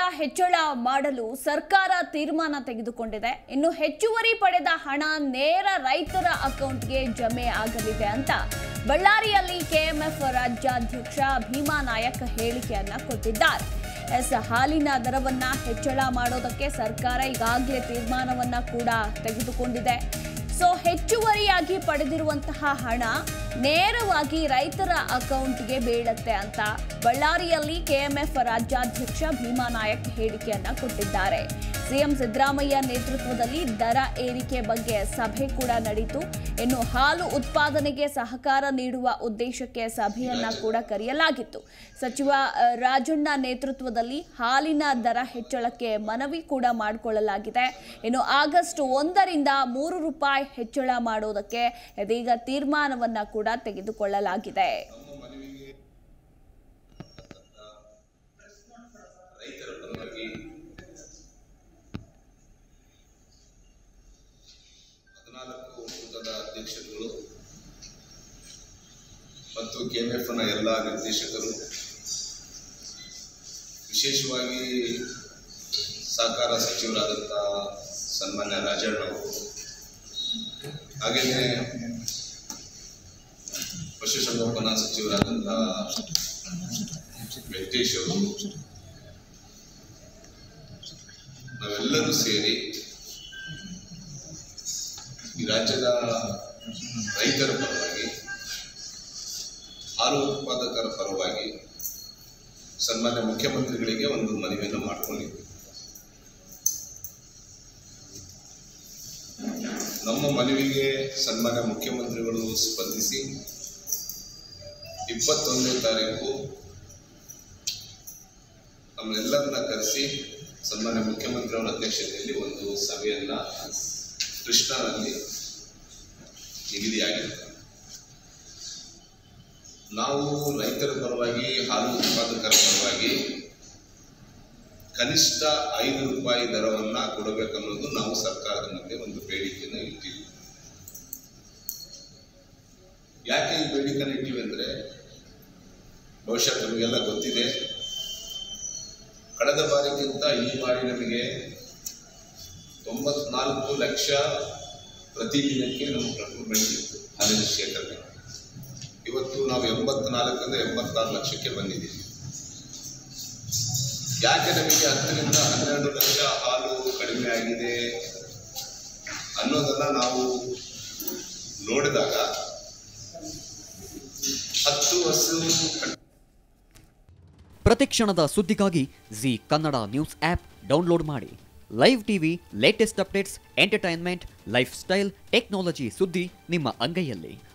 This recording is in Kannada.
ಹೆಚ್ಚಳ ಮಾಡಲು ಸರ್ಕಾರ ತೀರ್ಮಾನ ತೆಗೆದುಕೊಂಡಿದೆ ಇನ್ನು ಹೆಚ್ಚುವರಿ ಪಡೆದ ಹಣ ನೇರ ರೈತರ ಅಕೌಂಟ್ಗೆ ಜಮೆ ಆಗಲಿದೆ ಅಂತ ಬಳ್ಳಾರಿಯಲ್ಲಿ ಕೆಎಂಎಫ್ ರಾಜ್ಯಾಧ್ಯಕ್ಷ ಭೀಮಾ ನಾಯಕ್ ಹೇಳಿಕೆಯನ್ನ ಕೊಟ್ಟಿದ್ದಾರೆ ಎಸ್ ಹಾಲಿನ ದರವನ್ನ ಹೆಚ್ಚಳ ಮಾಡೋದಕ್ಕೆ ಸರ್ಕಾರ ಈಗಾಗಲೇ ತೀರ್ಮಾನವನ್ನ ಕೂಡ ತೆಗೆದುಕೊಂಡಿದೆ ಸೊ ಹೆಚ್ಚುವರಿಯಾಗಿ ಪಡೆದಿರುವಂತಹ ಹಣ ನೇರವಾಗಿ ರೈತರ ಅಕೌಂಟ್ಗೆ ಬೀಳತ್ತೆ ಅಂತ ಬಳ್ಳಾರಿಯಲ್ಲಿ ಕೆಎಂಎಫ್ ರಾಜ್ಯಾಧ್ಯಕ್ಷ ಭೀಮಾ ನಾಯಕ್ ಹೇಳಿಕೆಯನ್ನ ಕೊಟ್ಟಿದ್ದಾರೆ ಸಿಎಂ ಸಿದ್ದರಾಮಯ್ಯ ನೇತೃತ್ವದಲ್ಲಿ ದರ ಏರಿಕೆ ಬಗ್ಗೆ ಸಭೆ ಕೂಡ ನಡೆಯಿತು ಇನ್ನು ಹಾಲು ಉತ್ಪಾದನೆಗೆ ಸಹಕಾರ ನೀಡುವ ಉದ್ದೇಶಕ್ಕೆ ಸಭೆಯನ್ನ ಕೂಡ ಕರೆಯಲಾಗಿತ್ತು ಸಚಿವ ಅ, ರಾಜಣ್ಣ ನೇತೃತ್ವದಲ್ಲಿ ಹಾಲಿನ ದರ ಹೆಚ್ಚಳಕ್ಕೆ ಮನವಿ ಕೂಡ ಮಾಡಿಕೊಳ್ಳಲಾಗಿದೆ ಇನ್ನು ಆಗಸ್ಟ್ ಒಂದರಿಂದ ಮೂರು ರೂಪಾಯಿ ಹೆಚ್ಚಳ ಮಾಡೋದಕ್ಕೆ ಇದೀಗ ತೀರ್ಮಾನವನ್ನ ಕೂಡ ತೆಗೆದುಕೊಳ್ಳಲಾಗಿದೆ ರೈತರ ಪರವಾಗಿ ಹದಿನಾಲ್ಕು ಒಕ್ಕೂಟದ ಅಧ್ಯಕ್ಷರುಗಳು ಮತ್ತು ಕೆಎಂಎಫ್ನ ಎಲ್ಲ ನಿರ್ದೇಶಕರು ವಿಶೇಷವಾಗಿ ಸಹಕಾರ ಸಚಿವರಾದಂಥ ಸನ್ಮಾನ್ಯ ರಾಜಣ್ಣ ಅವರು ಹಾಗೆಯೇ ಪಶುಸಂಗೋಪನಾ ಸಚಿವರಾದಂಥ ವೆಂಕಟೇಶ್ ಅವರು ನಾವೆಲ್ಲರೂ ಸೇರಿ ಈ ರಾಜ್ಯದ ರೈತರ ಪರವಾಗಿ ಹಾಲು ಉತ್ಪಾದಕರ ಪರವಾಗಿ ಸನ್ಮಾನ್ಯ ಮುಖ್ಯಮಂತ್ರಿಗಳಿಗೆ ಒಂದು ಮನವಿಯನ್ನು ಮಾಡಿಕೊಂಡಿದ್ವಿ ನಮ್ಮ ಮನವಿಗೆ ಸನ್ಮಾನ್ಯ ಮುಖ್ಯಮಂತ್ರಿಗಳು ಸ್ಪಂದಿಸಿ ಇಪ್ಪತ್ತೊಂದನೇ ತಾರೀಕು ನಮ್ಮೆಲ್ಲರನ್ನ ಕರೆಸಿ ಸನ್ಮಾನ್ಯ ಮುಖ್ಯಮಂತ್ರಿಯವರ ಅಧ್ಯಕ್ಷತೆಯಲ್ಲಿ ಒಂದು ಸಭೆಯನ್ನ ಕೃಷ್ಣನಲ್ಲಿ ನಿಗದಿಯಾಗಿದೆ ನಾವು ರೈತರ ಪರವಾಗಿ ಹಾಲು ಉತ್ಪಾದಕರ ಪರವಾಗಿ ಕನಿಷ್ಠ ಐದು ರೂಪಾಯಿ ದರವನ್ನ ಕೊಡಬೇಕನ್ನೋದು ನಾವು ಸರ್ಕಾರದ ಮುಂದೆ ಒಂದು ಬೇಡಿಕೆಯನ್ನು ಇಟ್ಟಿದ್ವಿ ಯಾಕೆ ಈ ಬೇಡಿಕೆಯನ್ನು ಇಟ್ಟಿವಿ ಅಂದ್ರೆ ಬಹುಶಃ ನಿಮಗೆಲ್ಲ ಗೊತ್ತಿದೆ ಕಳೆದ ಬಾರಿಗಿಂತ ಈ ಬಾರಿ ನಮಗೆ ತೊಂಬತ್ನಾಲ್ಕು ಲಕ್ಷ ಪ್ರತಿದಿನಕ್ಕೆ ನಮ್ಮ ಪ್ರಕ್ರೂಟ್ಮೆಂಟ್ ಇತ್ತು ಹಾಲಿನ ಶೇಖರಣೆ ಇವತ್ತು ನಾವು ಎಂಬತ್ನಾಲ್ಕರಿಂದ ಎಂಬತ್ತಾರು ಲಕ್ಷಕ್ಕೆ ಬಂದಿದ್ದೀವಿ ಯಾಕೆ ನಮಗೆ ಹತ್ತರಿಂದ ಹನ್ನೆರಡು ಲಕ್ಷ ಹಾಲು ಕಡಿಮೆ ಆಗಿದೆ ಅನ್ನೋದನ್ನ ನಾವು ನೋಡಿದಾಗ ಹತ್ತು ಹಸು ಪ್ರತಿಕ್ಷಣದ ಸುದ್ದಿಗಾಗಿ Zee Kannada news app download ಮಾಡಿ live TV latest updates entertainment lifestyle technology ಸುದ್ದಿ ನಿಮ್ಮ ಅಂಗೈಯಲ್ಲಿ